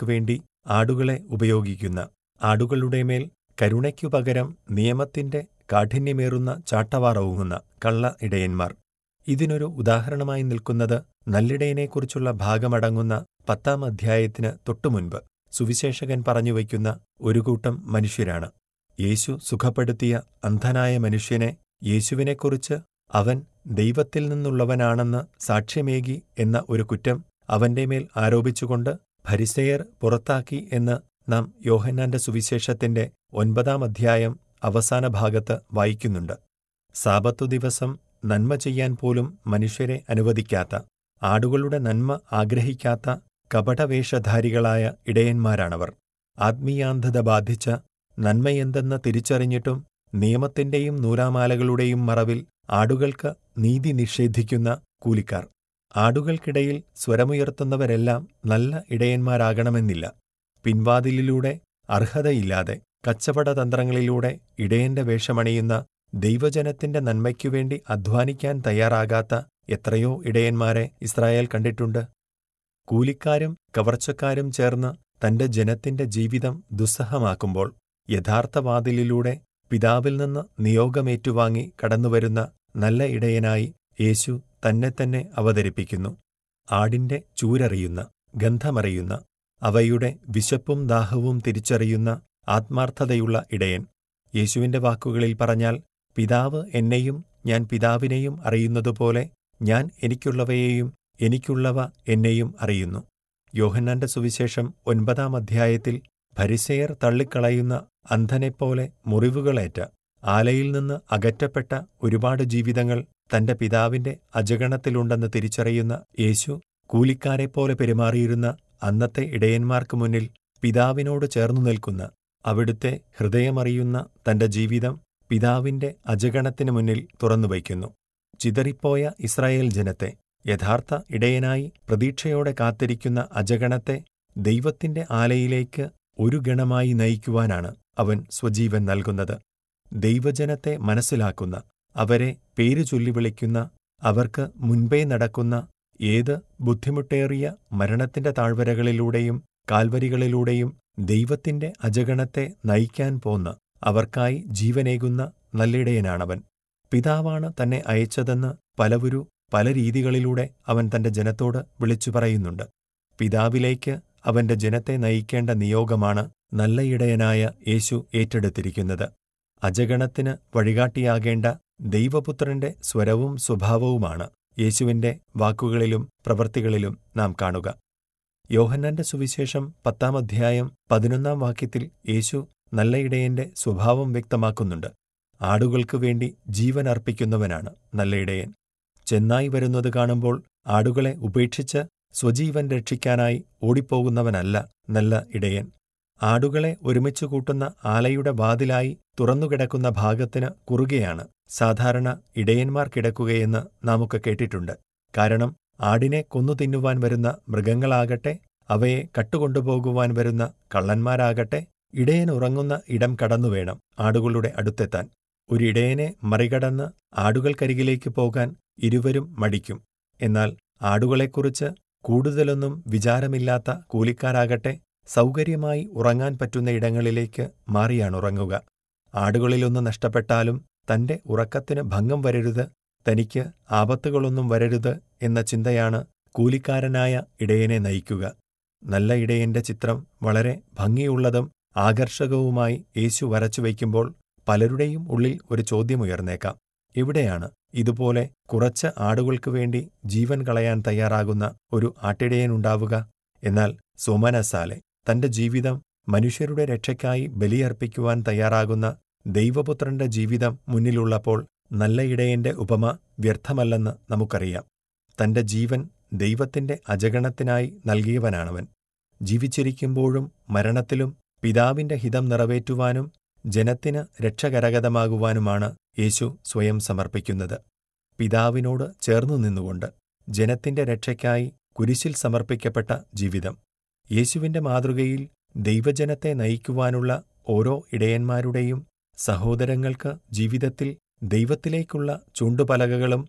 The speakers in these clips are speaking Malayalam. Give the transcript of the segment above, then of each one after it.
ആടുകൾക്കു വേണ്ടി ആടുകളെ ഉപയോഗിക്കുന്ന ആടുകളുടെ മേൽ കരുണയ്ക്കു പകരം നിയമത്തിന്റെ കാഠിന്യമേറുന്ന ചാട്ടവാർ ഊങ്ങുന്ന കള്ള ഇടയന്മാർ ഇതിനൊരു ഉദാഹരണമായി നിൽക്കുന്നത് നല്ലിടയനെക്കുറിച്ചുള്ള ഭാഗമടങ്ങുന്ന പത്താം അധ്യായത്തിന് തൊട്ടുമുൻപ് സുവിശേഷകൻ പറഞ്ഞുവയ്ക്കുന്ന ഒരു കൂട്ടം മനുഷ്യരാണ് യേശു സുഖപ്പെടുത്തിയ അന്ധനായ മനുഷ്യനെ യേശുവിനെക്കുറിച്ച് അവൻ ദൈവത്തിൽ നിന്നുള്ളവനാണെന്ന് സാക്ഷ്യമേകി എന്ന ഒരു കുറ്റം അവന്റെ മേൽ ആരോപിച്ചുകൊണ്ട് ഫരിസേയർ പുറത്താക്കി എന്ന് നാം യോഹന്നാന്റെ സുവിശേഷത്തിന്റെ ഒൻപതാം അധ്യായം അവസാന ഭാഗത്ത് വായിക്കുന്നുണ്ട് സാബത്തു ദിവസം നന്മ ചെയ്യാൻ പോലും മനുഷ്യരെ അനുവദിക്കാത്ത ആടുകളുടെ നന്മ ആഗ്രഹിക്കാത്ത കപടവേഷധാരികളായ ഇടയന്മാരാണവർ ആത്മീയാന്ധത ബാധിച്ച നന്മയെന്തെന്ന് തിരിച്ചറിഞ്ഞിട്ടും നിയമത്തിന്റെയും നൂലാമാലകളുടെയും മറവിൽ ആടുകൾക്ക് നീതി നിഷേധിക്കുന്ന കൂലിക്കാർ ആടുകൾക്കിടയിൽ സ്വരമുയർത്തുന്നവരെല്ലാം നല്ല ഇടയന്മാരാകണമെന്നില്ല പിൻവാതിലിലൂടെ അർഹതയില്ലാതെ കച്ചവടതന്ത്രങ്ങളിലൂടെ ഇടയന്റെ വേഷമണിയുന്ന ദൈവജനത്തിന്റെ നന്മയ്ക്കുവേണ്ടി അധ്വാനിക്കാൻ തയ്യാറാകാത്ത എത്രയോ ഇടയന്മാരെ ഇസ്രായേൽ കണ്ടിട്ടുണ്ട് കൂലിക്കാരും കവർച്ചക്കാരും ചേർന്ന് തന്റെ ജനത്തിന്റെ ജീവിതം ദുസ്സഹമാക്കുമ്പോൾ യഥാർത്ഥവാതിലിലൂടെ പിതാവിൽ നിന്ന് നിയോഗമേറ്റുവാങ്ങി കടന്നുവരുന്ന നല്ല ഇടയനായി യേശു തന്നെ തന്നെ അവതരിപ്പിക്കുന്നു ആടിന്റെ ചൂരറിയുന്ന ഗന്ധമറിയുന്ന അവയുടെ വിശപ്പും ദാഹവും തിരിച്ചറിയുന്ന ആത്മാർത്ഥതയുള്ള ഇടയൻ യേശുവിന്റെ വാക്കുകളിൽ പറഞ്ഞാൽ പിതാവ് എന്നെയും ഞാൻ പിതാവിനെയും അറിയുന്നതുപോലെ ഞാൻ എനിക്കുള്ളവയെയും എനിക്കുള്ളവ എന്നെയും അറിയുന്നു യോഹന്നാന്റെ സുവിശേഷം ഒൻപതാം അധ്യായത്തിൽ ഭരിസേയർ തള്ളിക്കളയുന്ന അന്ധനെപ്പോലെ മുറിവുകളേറ്റ ആലയിൽ നിന്ന് അകറ്റപ്പെട്ട ഒരുപാട് ജീവിതങ്ങൾ തന്റെ പിതാവിന്റെ അജഗണത്തിലുണ്ടെന്ന് തിരിച്ചറിയുന്ന യേശു കൂലിക്കാരെപ്പോലെ പെരുമാറിയിരുന്ന അന്നത്തെ ഇടയന്മാർക്ക് മുന്നിൽ പിതാവിനോട് ചേർന്നു നിൽക്കുന്ന അവിടുത്തെ ഹൃദയമറിയുന്ന തന്റെ ജീവിതം പിതാവിന്റെ അജഗണത്തിനു മുന്നിൽ തുറന്നുവയ്ക്കുന്നു ചിതറിപ്പോയ ഇസ്രായേൽ ജനത്തെ യഥാർത്ഥ ഇടയനായി പ്രതീക്ഷയോടെ കാത്തിരിക്കുന്ന അജഗണത്തെ ദൈവത്തിന്റെ ആലയിലേക്ക് ഒരു ഗണമായി നയിക്കുവാനാണ് അവൻ സ്വജീവൻ നൽകുന്നത് ദൈവജനത്തെ മനസ്സിലാക്കുന്ന അവരെ പേരു ചൊല്ലി വിളിക്കുന്ന അവർക്ക് മുൻപേ നടക്കുന്ന ഏത് ബുദ്ധിമുട്ടേറിയ മരണത്തിന്റെ താഴ്വരകളിലൂടെയും കാൽവരികളിലൂടെയും ദൈവത്തിന്റെ അജഗണത്തെ നയിക്കാൻ പോന്ന അവർക്കായി ജീവനേകുന്ന നല്ലിടയനാണവൻ പിതാവാണ് തന്നെ അയച്ചതെന്ന് പലവരു പല രീതികളിലൂടെ അവൻ തന്റെ ജനത്തോട് വിളിച്ചു പറയുന്നുണ്ട് പിതാവിലേക്ക് അവന്റെ ജനത്തെ നയിക്കേണ്ട നിയോഗമാണ് നല്ല ഇടയനായ യേശു ഏറ്റെടുത്തിരിക്കുന്നത് അജഗണത്തിന് വഴികാട്ടിയാകേണ്ട ദൈവപുത്രന്റെ സ്വരവും സ്വഭാവവുമാണ് യേശുവിന്റെ വാക്കുകളിലും പ്രവൃത്തികളിലും നാം കാണുക യോഹന്നാന്റെ സുവിശേഷം പത്താം അധ്യായം പതിനൊന്നാം വാക്യത്തിൽ യേശു നല്ല ഇടയന്റെ സ്വഭാവം വ്യക്തമാക്കുന്നുണ്ട് ആടുകൾക്കു വേണ്ടി ജീവൻ അർപ്പിക്കുന്നവനാണ് നല്ല ഇടയൻ ചെന്നായി വരുന്നത് കാണുമ്പോൾ ആടുകളെ ഉപേക്ഷിച്ച് സ്വജീവൻ രക്ഷിക്കാനായി ഓടിപ്പോകുന്നവനല്ല നല്ല ഇടയൻ ആടുകളെ ഒരുമിച്ചു കൂട്ടുന്ന ആലയുടെ വാതിലായി തുറന്നുകിടക്കുന്ന ഭാഗത്തിന് കുറുകെയാണ് സാധാരണ ഇടയന്മാർ കിടക്കുകയെന്ന് നാമൊക്കെ കേട്ടിട്ടുണ്ട് കാരണം ആടിനെ കൊന്നു തിന്നുവാൻ വരുന്ന മൃഗങ്ങളാകട്ടെ അവയെ കട്ടുകൊണ്ടുപോകുവാൻ വരുന്ന കള്ളന്മാരാകട്ടെ ഇടയൻ ഉറങ്ങുന്ന ഇടം കടന്നുവേണം ആടുകളുടെ അടുത്തെത്താൻ ഒരിടയനെ മറികടന്ന് ആടുകൾക്കരികിലേക്ക് പോകാൻ ഇരുവരും മടിക്കും എന്നാൽ ആടുകളെക്കുറിച്ച് കൂടുതലൊന്നും വിചാരമില്ലാത്ത കൂലിക്കാരാകട്ടെ സൗകര്യമായി ഉറങ്ങാൻ പറ്റുന്ന ഇടങ്ങളിലേക്ക് മാറിയാണുറങ്ങുക ആടുകളിലൊന്ന് നഷ്ടപ്പെട്ടാലും തന്റെ ഉറക്കത്തിന് ഭംഗം വരരുത് തനിക്ക് ആപത്തുകളൊന്നും വരരുത് എന്ന ചിന്തയാണ് കൂലിക്കാരനായ ഇടയനെ നയിക്കുക നല്ല ഇടയന്റെ ചിത്രം വളരെ ഭംഗിയുള്ളതും ആകർഷകവുമായി യേശു വരച്ചുവയ്ക്കുമ്പോൾ പലരുടെയും ഉള്ളിൽ ഒരു ചോദ്യമുയർന്നേക്കാം എവിടെയാണ് ഇതുപോലെ കുറച്ച് ആടുകൾക്കു വേണ്ടി ജീവൻ കളയാൻ തയ്യാറാകുന്ന ഒരു ആട്ടിടയനുണ്ടാവുക എന്നാൽ സോമനസാലെ തന്റെ ജീവിതം മനുഷ്യരുടെ രക്ഷയ്ക്കായി ബലിയർപ്പിക്കുവാൻ തയ്യാറാകുന്ന ദൈവപുത്രന്റെ ജീവിതം മുന്നിലുള്ളപ്പോൾ നല്ല ഇടയന്റെ ഉപമ വ്യർത്ഥമല്ലെന്ന് നമുക്കറിയാം തന്റെ ജീവൻ ദൈവത്തിന്റെ അജഗണത്തിനായി നൽകിയവനാണവൻ ജീവിച്ചിരിക്കുമ്പോഴും മരണത്തിലും പിതാവിന്റെ ഹിതം നിറവേറ്റുവാനും ജനത്തിന് രക്ഷകരഗതമാകുവാനുമാണ് യേശു സ്വയം സമർപ്പിക്കുന്നത് പിതാവിനോട് ചേർന്നു നിന്നുകൊണ്ട് ജനത്തിന്റെ രക്ഷയ്ക്കായി കുരിശിൽ സമർപ്പിക്കപ്പെട്ട ജീവിതം യേശുവിന്റെ മാതൃകയിൽ ദൈവജനത്തെ നയിക്കുവാനുള്ള ഓരോ ഇടയന്മാരുടെയും സഹോദരങ്ങൾക്ക് ജീവിതത്തിൽ ദൈവത്തിലേക്കുള്ള ചൂണ്ടുപലകകളും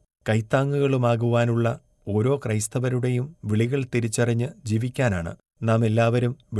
കൈത്താങ്ങുകളുമാകുവാനുള്ള ഓരോ ക്രൈസ്തവരുടെയും വിളികൾ തിരിച്ചറിഞ്ഞ് ജീവിക്കാനാണ് നാം എല്ലാവരും